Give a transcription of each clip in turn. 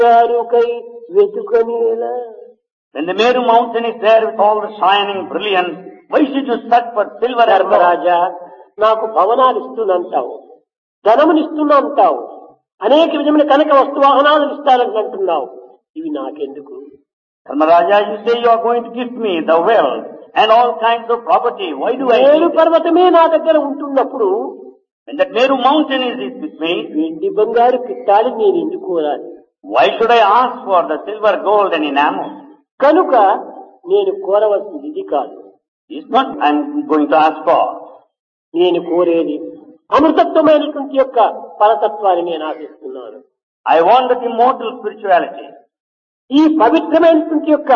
వారుకై వెతుకనేలా When the Meru mountain is there with all the shining brilliance, why should you search for silver and gold? ధర్మరాజా నాకు భవనాలు ఇస్తున్నంటావు ధనములు ఇస్తున్నంటావు అనేక విధమైన కనుక వస్తు వాహనాలు ఇస్తానని అంటున్నావు ఇవి నాకెందుకు Dharmaraja, you say you are going to give me the wealth and all kinds of property. Why do I ఏడు need it? పర్వతమే నా దగ్గర ఉంటున్నప్పుడు When that Meru mountain is is with me, వెండి బంగారు కిట్టాలి నేను ఎందుకు కోరాలి why should I ask for the silver, gold and enamel? కనుక నేను కోరవలసింది ఇది కాదు It's not I'm going to ask for. నేను కోరేది అమృతత్వమైనటువంటి యొక్క పరతత్వాన్ని నేను ఆశిస్తున్నాను I want that immortal spirituality. ఈ పవిత్రమైనటువంటి యొక్క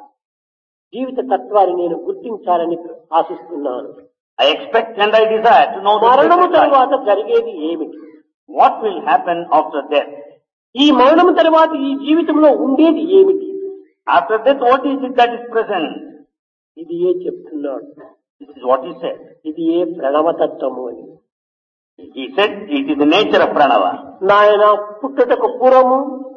జీవిత తత్వాన్ని నేను గుర్తించాలని ఆశిస్తున్నాను I expect and I desire to know the మరణము sacred life. తరువాత జరిగేది ఏమిటి What will happen after death? ఈ మరణము తరువాత ఈ జీవితంలో ఉండేది ఏమిటి After death, what is it that is present? ఇది ఏ చెప్తున్నాడు This is what he said. ఇది ఏ ప్రణవతత్వము అని He said it is the nature of pranava. నాయన పుట్టుటకు పూర్వము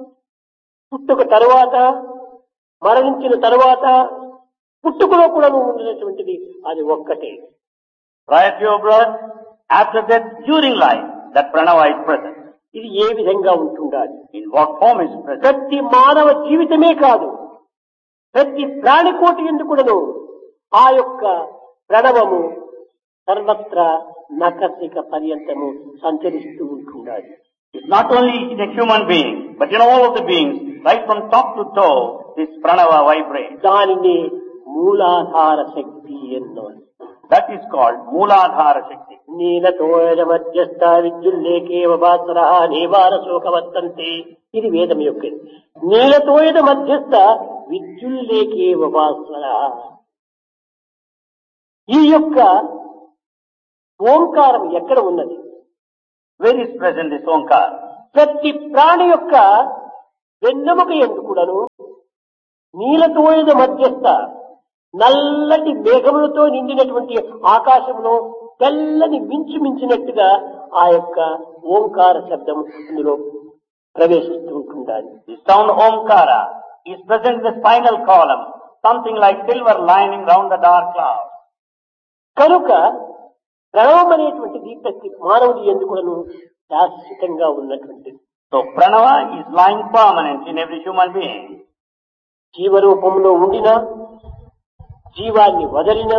పుట్టుక తరువాత మరణించిన తరువాత పుట్టుకలో కూడా ఉన్నటువంటిది అది ఒక్కటే Prior to your birth, after death, during life, that pranava is present. ఇది ఏ విధంగా ఉంటుండాలి In what form is present? ప్రతి మానవ జీవితమే కాదు ప్రతి ప్రాణికోటి ఎందుకుడను ఆ యొక్క ప్రణవము సర్వత్రా నకసిక పర్యంతము సంచరిస్తూ ఉంటుండాలి It's not only in a human being, but in all of the beings, right from top to toe, this pranava vibrates. దానిని మూలాధార శక్తి ఎన్నోని That is called Mooladhara Shakti. నీలతోయ మధ్యస్థ విద్యుల్లేకేవ బాసర నీవార శోకవర్తంతే ఇది వేదం యొక్క నీలతోయద మధ్యస్థ విద్యుల్లేకేవ బాసర ఈ యొక్క ఓంకారం ఎక్కడ ఉన్నది Where is present this Omkar? ప్రతి ప్రాణి యొక్క వెన్నెముక ఎందుకుడను నీలతోయద మధ్యస్థ నల్లటి మేఘములతో నిండినటువంటి ఆకాశంలో తెల్లని మించు మించినట్టుగా ఆ యొక్క ఓంకార శబ్దం అందులో ప్రవేశిస్తూ ఉంటుండాలి The sound Omkara is present in the spinal column, something like silver lining round the dark cloud. కనుక ప్రణవం అనేటువంటిది ప్రతి మానవుడి ఎందుకులను శాశ్వతంగా ఉన్నటువంటిది So pranava is lying permanent in every human being. జీవరూపంలో ఉండినా జీవాన్ని వదలినా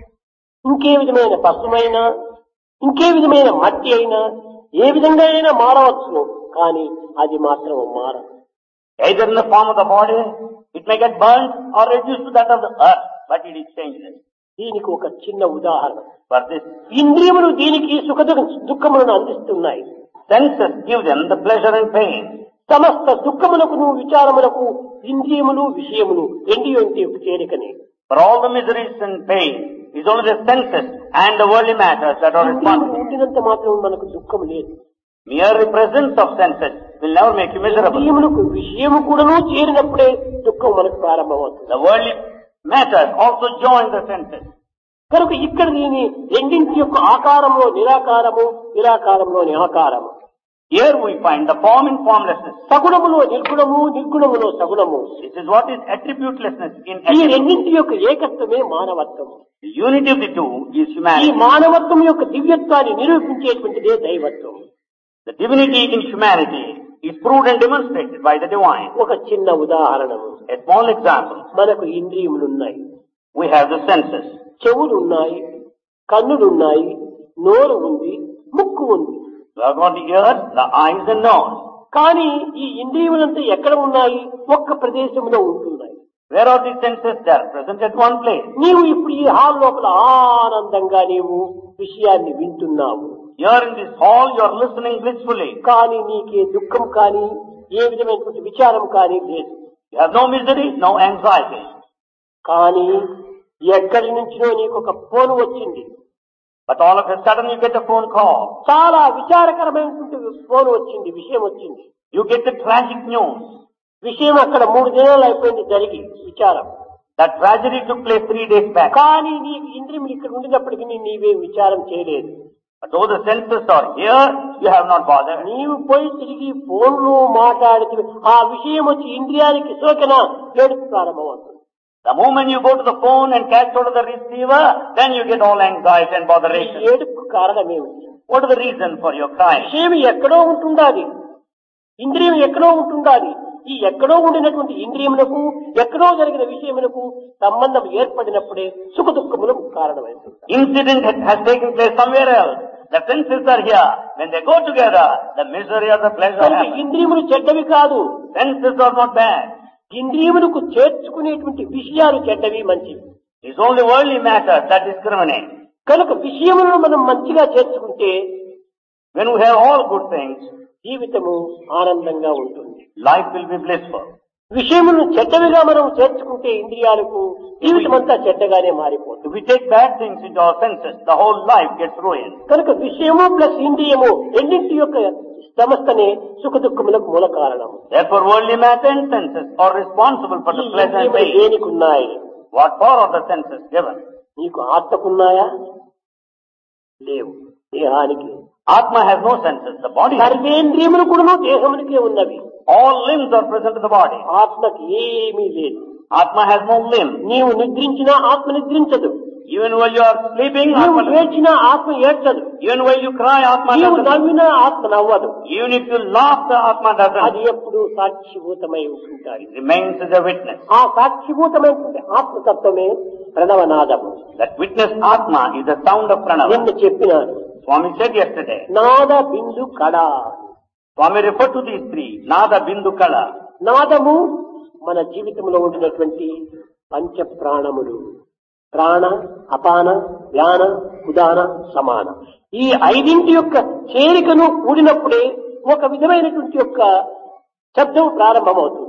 ఇంకే విధమైన పశుమైనా ఇంకే విధమైన మట్టి అయినా ఏ విధంగా అయినా మారవచ్చును కానీ అది మాత్రం మారదు Either in the form of the body, it may get burnt or reduced to that of the earth, but it is changeless. దీనికి ఒక చిన్న ఉదాహరణ For this, ఇంద్రియములు దీనికి సుఖ దుఃఖములను అందిస్తున్నాయి senses give them the pleasure and pain. సమస్త దుఃఖములకు విచారములకు ఇంద్రియములు విషయములు రెండు యొక్క చేరికనే For all the miseries and pain is only the senses and the worldly matters that are ఇంద్రియములు responsible. ఉండినంత మాత్రం మనకు దుఃఖం లేదు Mere presence of senses will never make you miserable. ఇంద్రియములకు విషయము కూడాను చేరినప్పుడే దుఃఖం మనకు ప్రారంభమవుతుంది The worldly matters also join the senses. కనుక ఇక్కడ దీని రెండింటి యొక్క ఆకారంలో నిరాకారము నిరాకారంలోని ఆకారము Here we find the form in formlessness. సగుణములో నిర్గుణము నిర్గుణములో సగుణము This is what is attributelessness in ఈ attribute. రెండింటి యొక్క ఏకత్వమే మానవత్వము The unity of the two is ఈ humanity. మానవత్వం యొక్క దివ్యత్వాన్ని నిరూపించేటువంటిదే దైవత్వం The divinity in humanity is proved and demonstrated by the divine. ఒక చిన్న ఉదాహరణ A small example. మనకు ఇంద్రియములున్నాయి We have the senses. చెవులున్నాయి కన్నులున్నాయి నోరు ఉంది ముక్కు ఉంది We have got the ears, the eyes and nose. కానీ ఈ ఇంద్రియములంతా ఎక్కడ ఉన్నాయి ఒక్క ప్రదేశంలో ఉంటున్నాయి Where are the senses? They are present at one place. నీవు ఇప్పుడు ఈ హాల్ లోపల ఆనందంగా నీవు విషయాన్ని వింటున్నావు Here in this hall you are listening blissfully. కానీ నీకే దుఃఖం కానీ ఏ విధమైనటువంటి విచారం కానీ లేదు You have no misery, no anxiety. కానీ ఎక్కడి నుంచినో నీకు ఒక ఫోన్ వచ్చింది But all of a sudden you get a phone call. చాలా విచారకరమైనటువంటి ఫోన్ వచ్చింది విషయం వచ్చింది You get the tragic news. విషయం అక్కడ మూడు దినాలు అయిపోయింది జరిగి విచారం That tragedy took place three days back. కానీ నీ ఇంద్రియములు ఇక్కడ ఉండినప్పటికీ నీవే విచారం చేయలేదు But though the senses are here, you have not bothered. నీవు పోయి తిరిగి ఫోన్లో మాట్లాడితే ఆ విషయం వచ్చి ఇంద్రియానికి సోకిన ఏడుపు ప్రారంభమవుతుంది The moment you go to the phone and catch hold of the receiver, then you get all anxiety and ఈ botheration. ఏడుపు కారణమేమిటి What is the reason for your crying? విషయం ఎక్కడో ఉంటుండాలి ఇంద్రియం ఎక్కడో ఉంటుండాలి ఈ ఎక్కడో ఉండినటువంటి ఇంద్రియములకు ఎక్కడో జరిగిన విషయములకు సంబంధం ఏర్పడినప్పుడే సుఖ దుఃఖములకు కారణమవుతుంది Incident ha- has taken place somewhere else. The senses are here. When they go together, the misery or the pleasure కనుక happens. ఇంద్రియములు చెడ్డవి కాదు Senses are not bad. ఇంద్రియములకు చేర్చుకునేటువంటి విషయాలు చెడ్డవి మంచివి It's only worldly matters that discriminate. కనుక విషయములను మనం మంచిగా చేర్చుకుంటే When we have all good things, జీవితము ఆనందంగా ఉంటుంది life will be blissful. విషయములను చెడ్డవిగా మనం చేర్చుకుంటే ఇంద్రియాలకు జీవితం అంతా చెడ్డగానే మారిపోతుంది If we take bad things into our senses, the whole life gets ruined. కనుక విషయము ప్లస్ ఇంద్రియము రెండింటి యొక్క సమస్తనే సుఖ దుఃఖములకు మూల కారణం Therefore, worldly matter and senses are responsible for ఈ the pleasure and ఇంద్రియములు pain. దేనికున్నాయి What for are the senses given? నీకు ఆత్మకున్నాయా లేవు దేహానికి Atma has no senses. The body has. సర్వేంద్రియములు కూడా దేహమునికే ఉన్నవి All limbs are present in the body. ఆత్మకి ఏమీ లేదు Atma has no limb. నీవు నిద్రించినా ఆత్మ నిద్రించదు Even while you are sleeping, నీవు Atma doesn't. ఏడ్చినా ఆత్మ ఏడ్చదు Even while you cry, Atma నీవు doesn't. నవ్వినా ఆత్మ నవ్వదు Even if you laugh, the Atma doesn't. అది ఎప్పుడు సాక్షిభూతమై ఉంటుంటాయి It remains as a witness. ఆ సాక్షిభూతమైనటువంటి ఆత్మతత్వమే ప్రణవనాదము That witness Atma is the sound of Pranava. నిన్ను చెప్పినాను Swami said yesterday. నాద బిందు కళ Swami referred to these three. Nada, Bindu, Kala. నాదము మన జీవితంలో ఉండినటువంటి పంచ ప్రాణములు ప్రాణ అపాన వ్యాన ఉదాన సమాన ఈ ఐదింటి యొక్క చేరికను కూడినప్పుడే ఒక విధమైనటువంటి యొక్క శబ్దం ప్రారంభమవుతుంది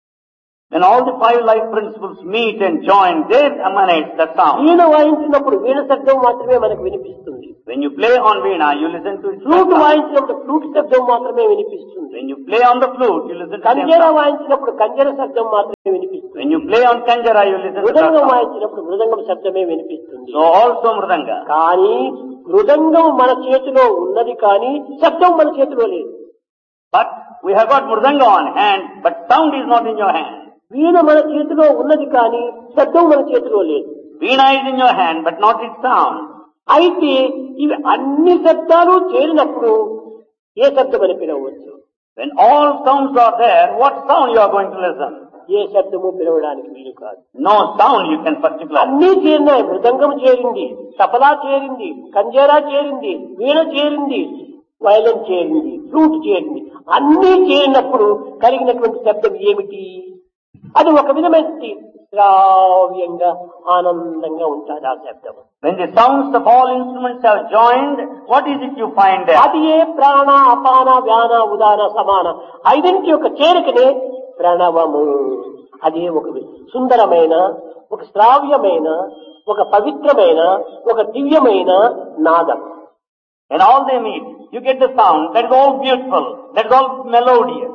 When all the five life principles meet and join, there emanates the sound. వీణ వాయించినప్పుడు వీణ శబ్దం మాత్రమే మనకు వినిపిస్తుంది When you play on Veena, you listen to its flute sound. వాయించినప్పుడు ఫ్లూట్ శబ్దం మాత్రమే వినిపిస్తుంది When you play on the flute, you listen to the కంజర sound. వాయించినప్పుడు కంజర శబ్దం మాత్రమే వినిపిస్తుంది When you play on Kanjara, you listen to the mridangam sound. వాయించినప్పుడు మృదంగం శబ్దమే వినిపిస్తుంది So also Mridanga. కానీ మృదంగం మన చేతిలో ఉన్నది కానీ శబ్దం మన చేతిలో లేదు But we have got Mridanga on hand, but sound is not in your hand. వీణ మన చేతిలో ఉన్నది కానీ శబ్దం మన చేతిలో లేదు Veena is in your hand, but not its sound. అయితే ఇవి అన్ని శబ్దాలు చేరినప్పుడు ఏ శబ్దం అని పిలవచ్చు When all sounds are there, what sound you are going to listen? ఏ శబ్దము పిలవడానికి వీలు కాదు No sound you can particular. అన్నీ చేరినాయి మృదంగం చేరింది తపలా చేరింది కంజేరా చేరింది వీణ చేరింది వైలన్ చేరింది ఫ్లూట్ చేరింది అన్నీ చేరినప్పుడు కలిగినటువంటి శబ్దం ఏమిటి అది ఒక విధమైన శ్రావ్యంగా ఆనందంగా ఉంటుంది ఆ శబ్దం When the sounds of all instruments have joined, what is it you find there? అది ఏ ప్రాణ అపాన వ్యాన ఉదాన సమాన ఐదింటి యొక్క చేరికనే ప్రణవము అదే ఒక వి- సుందరమైన ఒక శ్రావ్యమైన ఒక పవిత్రమైన ఒక దివ్యమైన నాదం When all they meet, you get the sound that is all beautiful, that is all melodious.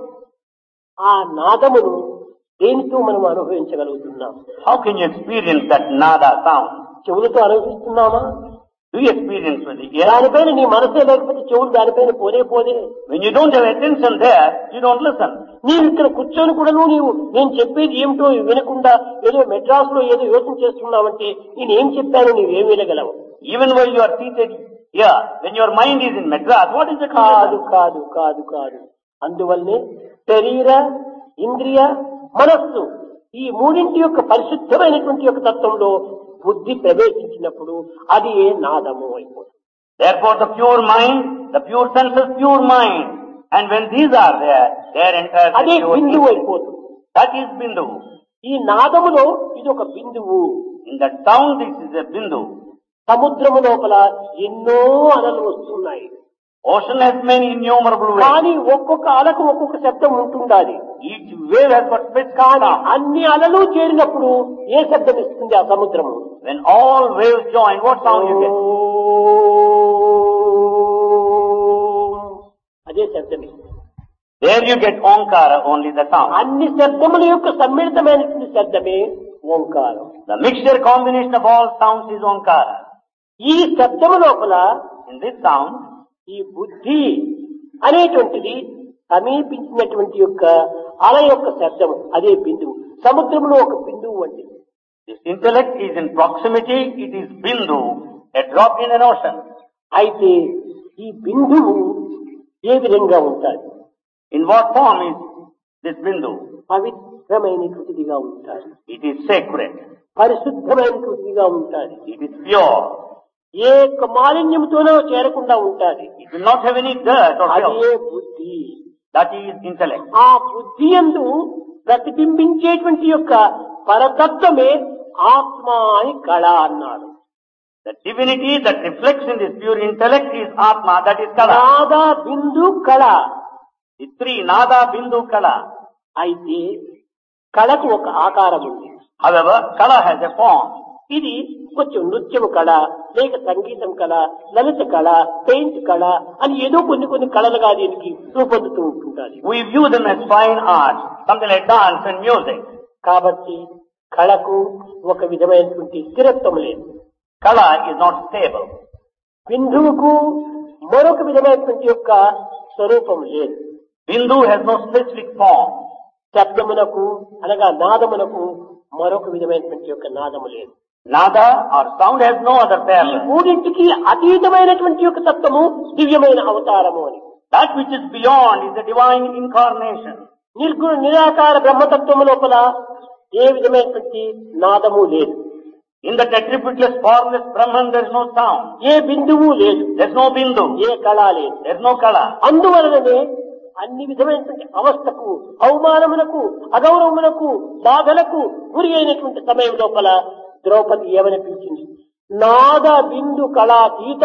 ఆ నాదమును దేనితో మనం అనుభవించగలుగుతున్నాం How can you experience that nada sound? చెవులతో అనుభవిస్తున్నామా Do you experience with the ear? దానిపైన నీ మనసే లేకపోతే చెవులు దానిపైన పోనే పోదే When you don't have attention there, you don't listen. నీవు ఇక్కడ కూర్చొని కూడాను నీవు నేను చెప్పేది ఏమిటో వినకుండా ఏదో మెడ్రాస్ లో ఏదో యోచన చేస్తున్నావంటే నేను ఏం చెప్పాను నీవేం వినగలవు Even while you are seated here, when your mind is in Madras, what is the కాదు cause? కాదు కాదు కాదు అందువల్లనే శరీర ఇంద్రియ మనస్సు ఈ మూడింటి యొక్క పరిశుద్ధమైనటువంటి యొక్క తత్వంలో బుద్ధి ప్రవేశించినప్పుడు అది ఏ నాదము అయిపోతుంది Therefore the pure mind, the pure senses, pure mind. And when these are there, there enters the అదే pure బిందువు intellect. అయిపోతుంది That is Bindu. ఈ నాదములో ఇది ఒక బిందువు In that sound, this is a Bindu. సముద్రము లోపల ఎన్నో అలలు వస్తున్నాయి Ocean has many innumerable waves. కానీ ఒక్కొక్క అలకు ఒక్కొక్క శబ్దం ఉంటుండాలి Each wave has got specific కానీ sound. అన్ని అలలు చేరినప్పుడు ఏ శబ్దం ఇస్తుంది ఆ సముద్రము When all waves join, what sound you get? అదే శబ్దమే There you get Omkara, only the sound. అన్ని శబ్దముల యొక్క సమ్మిళితమైనటువంటి శబ్దమే ఓంకారం The mixture combination of all sounds is Omkara. ఈ శబ్దము లోపల In this sound, ఈ బుద్ధి అనేటువంటిది సమీపించినటువంటి యొక్క అల యొక్క శబ్దం అదే బిందువు సముద్రంలో ఒక బిందువు వంటిది this intellect is in proximity, it is bindu, a drop in an ocean. అయితే ఈ బిందువు ఏ విధంగా ఉంటాయి In what form is this bindu? పవిత్రమైనటువంటిదిగా ఉంటాయి It is sacred, పరిశుద్ధమైనటువంటిదిగా ఉంటాది it is pure, ఏ యొక్క మాలిన్యంతోనో చేరకుండా ఉంటాది it will not have any dirt or అదే filth. బుద్ధి That is intellect. ఆ బుద్ధి ఎందు ప్రతిబింబించేటువంటి యొక్క పరతత్వమే ఆత్మ అని కళ అన్నాడు The divinity that reflects in this pure intellect is Atma, that is Kala. నాద బిందు కళ The three, Nada, Bindu, Kala. అయితే కళకు ఒక ఆకారం ఉంది However, Kala has a form. ఇది కొంచెం నృత్యము కళ లేక సంగీతం కళ లలిత కళ పెయింట్ కళ అని ఏదో కొన్ని కొన్ని కళలుగా దీనికి రూపొందుతూ ఉంటుంటారు We view them as fine art, something like dance and music. కాబట్టి కళకు ఒక విధమైనటువంటి స్థిరత్వం లేదు Kala is not stable. బిందువుకు మరొక విధమైనటువంటి యొక్క స్వరూపం లేదు Bindu has no specific form. శబ్దమునకు అనగా నాదమునకు మరొక విధమైనటువంటి యొక్క నాదము లేదు Nada or sound has no other ఈ parallel. మూడింటికి అతీతమైనటువంటి యొక్క తత్వము దివ్యమైన అవతారము అని That which is beyond is the divine incarnation. నిర్గుణ నిరాకార బ్రహ్మతత్వము లోపల ఏ విధమైనటువంటి నాదము లేదు In that attributeless, formless Brahman, there is no sound. ఏ బిందువు లేదు There is no Bindu. ఏ కళ లేదు There is no Kala. అందువలననే అన్ని విధమైనటువంటి అవస్థకు అవమానములకు అగౌరవములకు బాధలకు గురి అయినటువంటి సమయం లోపల ద్రౌపది ఏమని పిలిచింది నాద బిందు కళాతీత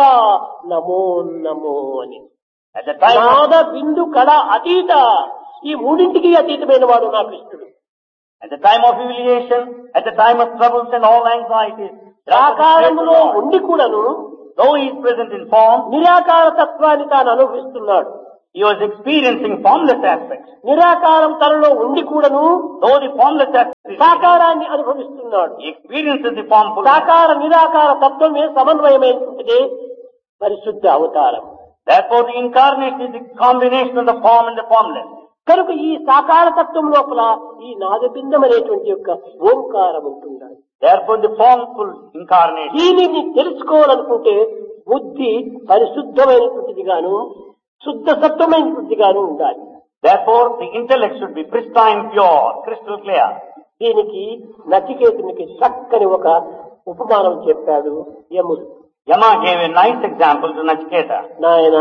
నమో నమో అని At the time of, నాద బిందు కళ అతీత ఈ మూడింటికి అతీతమైన వాడు నా కృష్ణుడు at the time of humiliation, at the time of troubles and all anxieties, సాకారములో Lord. ఉండి కూడాను though he is present in form, నిరాకార తత్వాన్ని తాను అనుభవిస్తున్నాడు he was experiencing formless aspects. నిరాకారం తనలో ఉండి కూడాను Though the formless aspect is సాకారాన్ని అనుభవిస్తున్నాడు he experiences the formful. సాకార నిరాకార తత్వమే సమన్వయమైనటువంటిది పరిశుద్ధ అవతారం Therefore, the incarnation is the combination of the form and the formless. కనుక ఈ సాకార తత్వం లోపల ఈ నాదబిందం అనేటువంటి యొక్క ఓంకారం ఉంటున్నాడు Therefore, the formful incarnation. దీనిని తెలుసుకోవాలనుకుంటే బుద్ధి పరిశుద్ధమైనటువంటిది గాను శుద్ధ సత్వమైనటువంటిది గాను ఉండాలి Therefore, the intellect should be pristine, pure, crystal clear. దీనికి నచికేతునికి చక్కని ఒక ఉపమానం చెప్పాడు యముడు Yama gave a nice example to Nachiketa. నాయన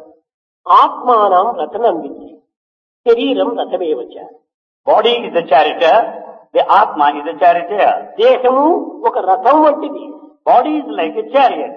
ఆత్మానం రథనం విద్య శరీరం రథమేవచ Body is the charioteer, the Atma is the charioteer. దేహము ఒక రథం వంటిది Body is like a chariot.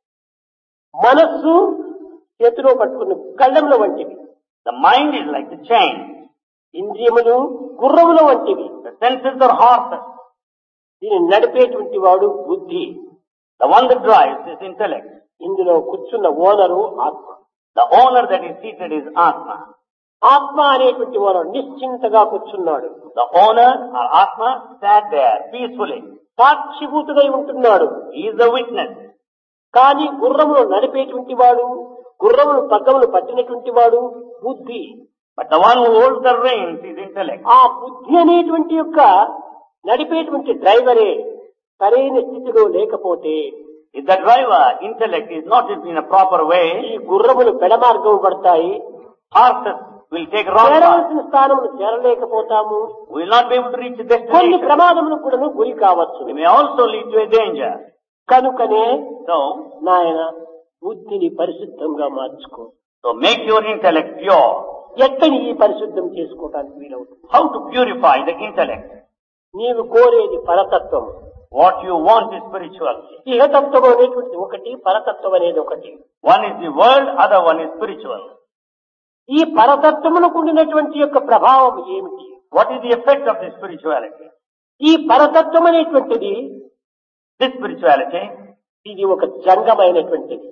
మనస్సు చేతిలో పట్టుకున్న కళ్ళెముల వంటివి The mind is like the chain. ఇంద్రియములు గుర్రముల వంటివి The senses are horses. దీన్ని నడిపేటువంటి వాడు బుద్ధి The one that drives is intellect. ఇందులో కూర్చున్న ఓనరు ఆత్మ The owner that is seated is Atma. ఆత్మ అనేటువంటి ఓనరు నిశ్చింతగా కూర్చున్నాడు The owner or Atma sat there peacefully. సాక్షిభూతుడై ఉంటున్నాడు He is the witness. కానీ గుర్రమును నడిపేటువంటి వాడు గుర్రమును పగ్గములు పట్టినటువంటి వాడు బుద్ధి But the one who holds the reins is intellect. ఆ బుద్ధి అనేటువంటి యొక్క నడిపేటువంటి డ్రైవరే సరైన స్థితిలో లేకపోతే If the driver, intellect, is not in a proper ఈ way, గుర్రములు పెడమార్గం పడతాయి horses will take wrong path. చేరవలసిన స్థానమును చేరలేకపోతాము We will not be able to reach the కొన్ని destination. ప్రమాదములకు కూడా గురి కావచ్చు We may also lead to a danger. కనుకనే So, నాయన బుద్ధిని పరిశుద్ధంగా మార్చుకో so make your intellect pure. ఎక్కడి ఈ పరిశుద్ధం చేసుకోవటానికి వీలవుతుంది How to purify the intellect? నీవు కోరేది పరతత్వం What you want is spiritual. ఇహతత్వం అనేటువంటి ఒకటి పరతత్వం అనేది ఒకటి One is the world, other one is spiritual. ఈ పరతత్వమునకు ఉండినటువంటి యొక్క ప్రభావం ఏమిటి What is the effect of this spirituality? ఈ పరతత్వం అనేటువంటిది This spirituality, ఇది ఒక జంగమైనటువంటిది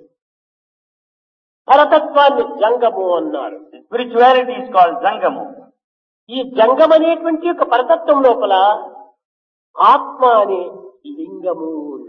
పరతత్వాన్ని జంగము అన్నారు the spirituality is called Zangamu. ఈ జంగం అనేటువంటి యొక్క పరతత్వం లోపల ఆత్మ అనే లింగము ఉన్నది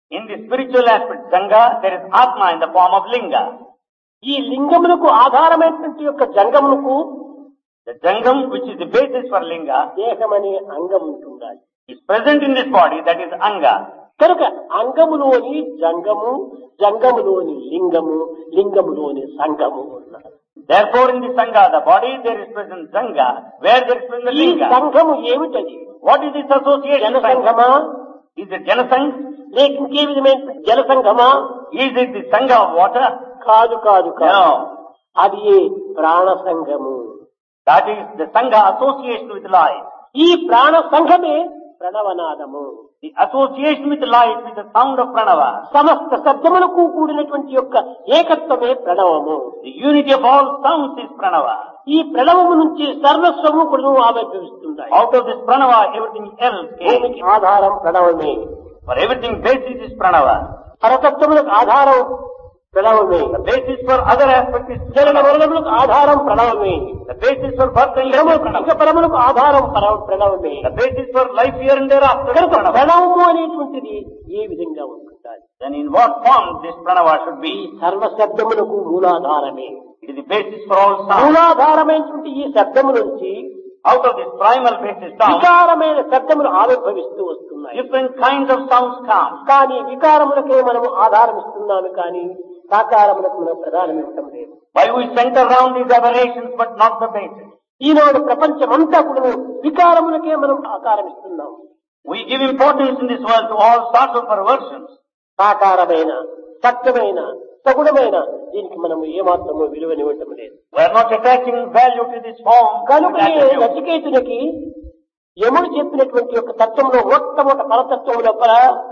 In the spiritual aspect, Sangha, there is Atma in the form of Linga. ఈ లింగములకు ఆధారమైనటువంటి యొక్క జంగమునకు The Jangam, which is the basis for Linga, దేహమనే అంగం ఉంటుండాలి is present in this body, that is Anga. కనుక అంగములోని జంగము జంగములోని లింగము లింగములోని సంగము ఉన్నారు Therefore, in the Sangha, the body, there is present Sangha, where there is present ఈ Linga. సంఘము ఏమిటది What is this association? జనసంఘమా Is it Janasangh? లేక ఇంకే విధమైన జనసంఘమా Is it the Sangha of water? కాదు కాదు కాదు No. అది ఏ ప్రాణ సంఘము That is the Sangha association with life. ఈ ప్రాణ సంఘమే ప్రణవనాదము The association with life is the sound of Pranava. సమస్త శబ్దములకు కూడినటువంటి యొక్క ఏకత్వమే ప్రణవము The unity of all sounds is Pranava. ఈ ప్రణవము నుంచి సర్వస్వము కూడా ఆవిర్భవిస్తున్నాయి Out of this Pranava, everything else భూమికి came. ఆధారం ప్రణవమే For everything basis is Pranava. పరతత్వములకు ఆధారం ప్రణవమే The basis for other aspects is చలన Pranava. వరణములకు ఆధారం ప్రణవమే The basis for birth and death is ఇక Pranava. పరములకు ఆధారం పర- ప్రణవమే The basis for life here and thereafter is కనుక Pranava. ప్రణవము అనేటువంటిది ఏ విధంగా ఉంటుంటాయి Then in what form this Pranava should ఈ be? సర్వ శబ్దములకు మూలాధారమే It is the basis for all sounds. మూలాధారమైనటువంటి ఈ శబ్దము నుంచి Out of this primal basis sound, వికారమైన శబ్దములు ఆవిర్భవిస్తూ వస్తున్నాయి different kinds of sounds come. కానీ వికారములకే మనము ఆధారం ఇస్తున్నాము కానీ సాకారములకు మనం ప్రధానం ఇవ్వటం లేదు Why we center around these aberrations but not the basis? ఈనాడు ప్రపంచమంతా కూడా వికారములకే మనం ఆకారం ఇస్తున్నాము We give importance in this world to all sorts of perversions. సాకారమైన సత్యమైన సగుణమైన దీనికి మనము ఏమాత్రము విలువనివ్వటం లేదు We are not attaching value to this form. కనుకనే attribute. నచికేతునికి యముడు చెప్పినటువంటి యొక్క తత్వంలో మొట్టమొదటి పరతత్వం లోపల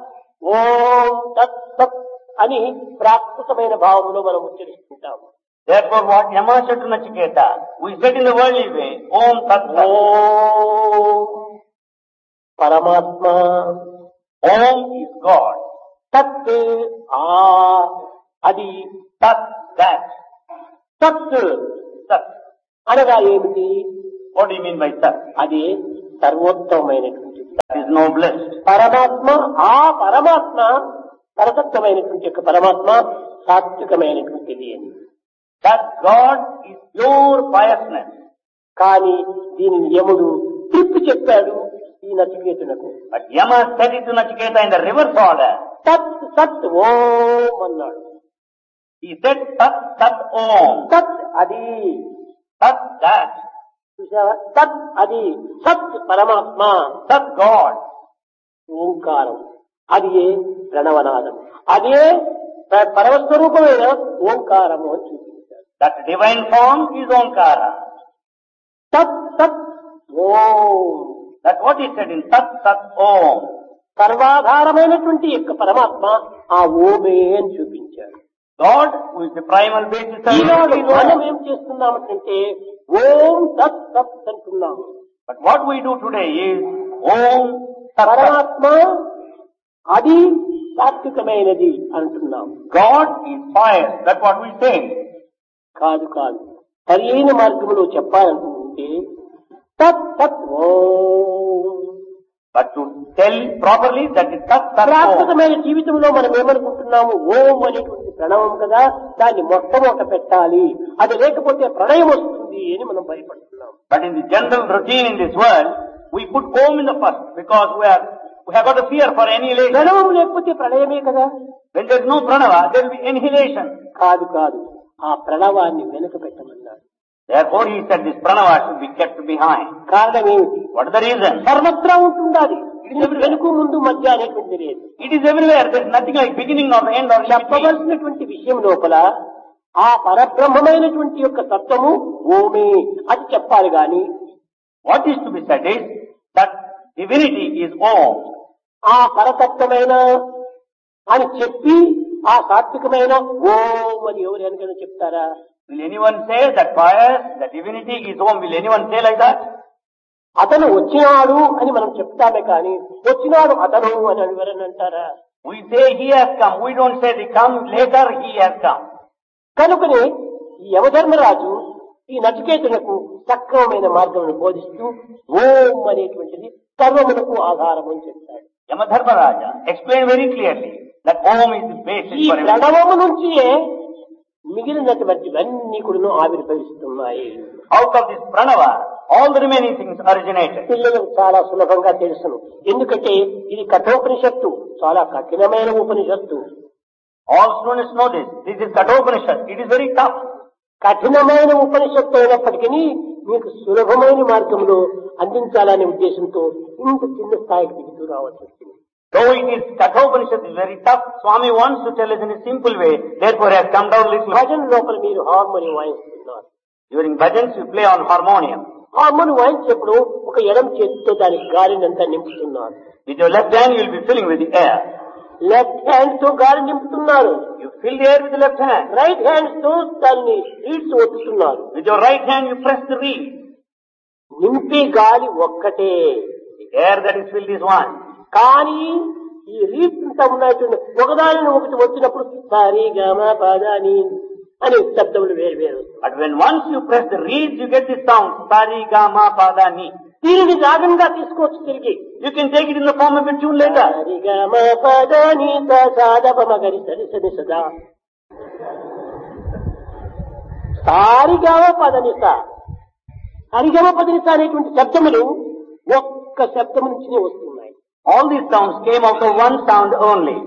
ఓం తత్ సత్ అని ప్రాకృతమైన భావంలో మనం ఉచ్చరిస్తుంటాము Therefore, what Yama said to Nachiketa, we said in the worldly way, Om Tat Sat. ఓం పరమాత్మ Om is God. తత్ ఆ అది Tat, that. సత్ Sat. అనగా ఏమిటి What do you mean by Sat? అది సర్వోత్తమైనటువంటిది That is noblest. పరమాత్మ ఆ పరమాత్మ పరతత్వమైనటువంటి యొక్క పరమాత్మ సాత్వికమైనటువంటిది అని That God is pure piousness. కానీ దీనిని యముడు తిప్పి చెప్పాడు ఈ నచికేతునకు But Yama said it to Nachiketa in the reverse order. తత్ సత్ ఓం అన్నాడు He said Tat, Tat, Om. సత్ అది Tat, that. చూసావా సత్ అది సత్ పరమాత్మ Tat, God. ఓంకారం అది ఏ ప్రణవనాదం అదే ప- పరమస్వరూపమైన ఓంకారము అని చూపించాడు That divine form is Omkara. సత్ సత్ ఓం That's what he said in Tat, Tat, Om. సర్వాధారమైనటువంటి యొక్క పరమాత్మ ఆ ఓమే అని చూపించాడు God, who is the primal basis of Eenadu everything, మనం is ఏం చేస్తున్నామంటే ఓం తత్ సత్ అంటున్నాము But what we do today is Om Tat, Tat. పరమాత్మ అది సాత్వికమైనది అంటున్నాము God is fire. That's what we say. కాదు కాదు సరి అయిన మార్గంలో చెప్పాలనుకుంటే తత్ తత్ ఓం But to tell properly that is Tat, Tat, Om. ప్రాకృతమైన జీవితంలో మనం ఏమనుకుంటున్నాము ఓం అనేటువంటి ప్రణవం కదా దాన్ని మొట్టమొదట పెట్టాలి అది లేకపోతే ప్రళయం వస్తుంది అని మనం భయపడుతున్నాం But in the general routine in this world, we put Om in the first because we are we have got a fear for annihilation. ప్రణవం లేకపోతే ప్రళయమే కదా When there is no pranava, there will be annihilation. కాదు కాదు ఆ ప్రణవాన్ని వెనుక పెట్టమన్నాడు Therefore, he said this pranava should be kept behind. కారణం ఏమిటి What is the reason? సర్వత్రా ఉంటుండాలి దీనికి వెనుక ముందు మధ్య అనేటువంటి లేదు It is everywhere. There is nothing like beginning or end or in between. చెప్పవలసినటువంటి విషయం లోపల ఆ పరబ్రహ్మమైనటువంటి యొక్క తత్వము ఓమే అది చెప్పాలి గాని What is to be said is that divinity is Om. ఆ పరతత్వమైన అని చెప్పి ఆ సాత్వికమైన ఓం అని ఎవరు వెనకైనా చెప్తారా Will anyone say that fire, the divinity is Om? Will anyone say like that? అతను వచ్చినాడు అని మనం చెప్తామే కానీ వచ్చినాడు అతను అని ఎవరని అంటారా We say he has come. We don't say they come later, he has come. కనుకనే ఈ యమధర్మరాజు ఈ నచికేతులకు సక్రమమైన మార్గమును బోధిస్తూ ఓం అనేటువంటిది సర్వములకు ఆధారం అని చెప్తాడు Yamadharma Raja explained very clearly That Om is the basis ఈ for everything. ప్రణవము నుంచియే మిగిలినటువంటివన్నీ కూడా ఆవిర్భవిస్తున్నాయి Out of this pranava, all the remaining things originated. పిల్లలకు చాలా సులభంగా తెలుసును ఎందుకంటే ఇది కఠోపనిషత్తు చాలా కఠినమైన ఉపనిషత్తు All students know this. This is Kathopanishad. It is very tough. కఠినమైన ఉపనిషత్తు అయినప్పటికీ మీకు సులభమైన మార్గంలో అందించాలనే ఉద్దేశంతో ఇంత చిన్న స్థాయికి దిగుతూ రావాల్సి వచ్చింది Though it is Kathopanishad is very tough, Swami wants to tell us in a simple way, therefore he has come down little. భజన లోపల మీరు హార్మోనియం వాయిస్తున్నారు During bhajans you play on harmonium. Harmonium వాయించేప్పుడు ఒక ఎడం చేతితో దానికి గాలిని అంతా నింపుతున్నారు With your left hand you will be filling with the air. Left hand తో గాలి నింపుతున్నారు You fill the air with the left hand. Right hand తో దాన్ని రీడ్స్ ఒత్తుతున్నారు With your right hand you press the reed. నింపే గాలి ఒక్కటే The air that is filled is one. కానీ ఈ రీడ్స్ అంతా ఉన్నటువంటి ఒకదానిని ఒకటి వచ్చినప్పుడు సారీ గమ పదాని అనే శబ్దములు వేరు వేరు But when once you press the reeds you get the sound. Sari, Gama, Pada, Ni. దీనిని రాగంగా తీసుకోవచ్చు తిరిగి You can take it in the form of a tune later. సారీ గమ పదాని సాధప మగరి సరి సరి సదా సారిగమ పదనిస హరిగమ పదనిస అనేటువంటి శబ్దములు ఒక్క శబ్దము నుంచినే వస్తున్నాయి All these sounds came out of one sound only.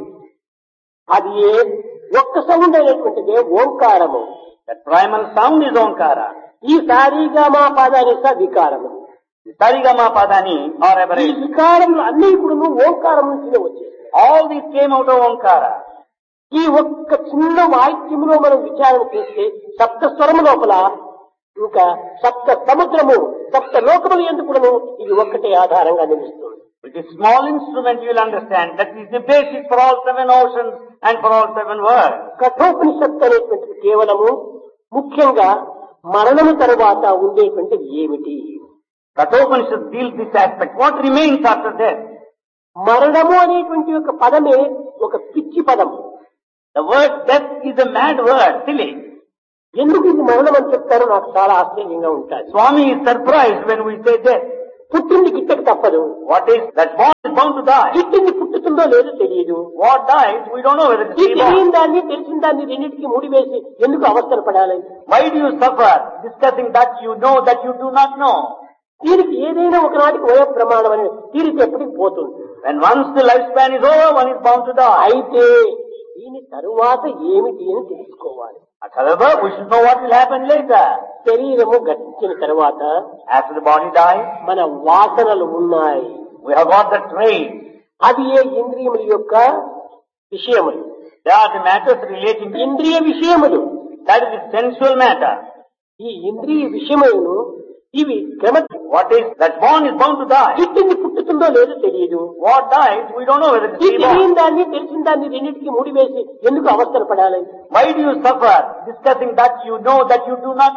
అది ఏ ఒక్క సౌండ్ అయినటువంటిదే ఓంకారము The primal sound is Omkara. ఈ సారీగమా పదనిస వికారము The Sarigama Padani or ఈ aberration. వికారములు అన్ని కూడా ఓంకారం నుంచినే వచ్చేస్తాయి All these came out of Omkara. ఈ ఒక్క చిన్న వాయిద్యములో మనం విచారణ చేస్తే సప్త స్వరము లోపల ఇంకా సప్త సముద్రము సప్త లోకములు ఎందుకును ఇది ఒక్కటే ఆధారంగా నిలుస్తుంది With this small instrument you will understand that is the basis for all seven oceans and for all seven worlds. కఠోపనిషత్తు అనేటువంటిది కేవలము ముఖ్యంగా మరణము తరువాత ఉండేటువంటిది ఏమిటి Kathopanishad deals this aspect. What remains after death? మరణము అనేటువంటి ఒక పదమే ఒక పిచ్చి పదం The word death is a mad word, silly. ఎందుకు ఇది మరణం అని చెప్తారో నాకు చాలా ఆశ్చర్యంగా ఉంటుంది Swami is surprised when we say death. పుట్టింది గిట్టక తప్పదు What is that born is bound to die? గిట్టింది పుట్టుతుందో లేదో తెలియదు What dies, we don't know whether ఈ it's born. తెలియని దాన్ని తెలిసిన దాన్ని రెండింటికి ముడివేసి ఎందుకు అవస్థలు పడాలి Why do you suffer discussing that you know that you do not know? దీనికి ఏదైనా ఒకనాటికి వయ ప్రమాణం అని తీరితే ఎప్పటికి పోతుంది When once the lifespan is over, one is bound to die. అయితే దీని తరువాత ఏమిటి అని తెలుసుకోవాలి But however, we should know what will happen later. శరీరము గతించిన తర్వాత After the body dies, మన వాసనలు ఉన్నాయి we have got the traits. అది ఏ ఇంద్రియముల యొక్క విషయములు They are the matters relating to ఇంద్రియ విషయములు that is the sensual matter. ఈ ఇంద్రియ విషయములను ఇవి క్రమ What is that born is bound to die. గిట్టింది పుట్టుతుందో లేదో తెలియదు What dies, we don't know whether it's ఈ reborn. తెలియని దాన్ని తెలిసిన దాన్ని రెండింటికి ముడివేసి ఎందుకు అవస్థలు పడాలి Why do you suffer discussing that you know that you do not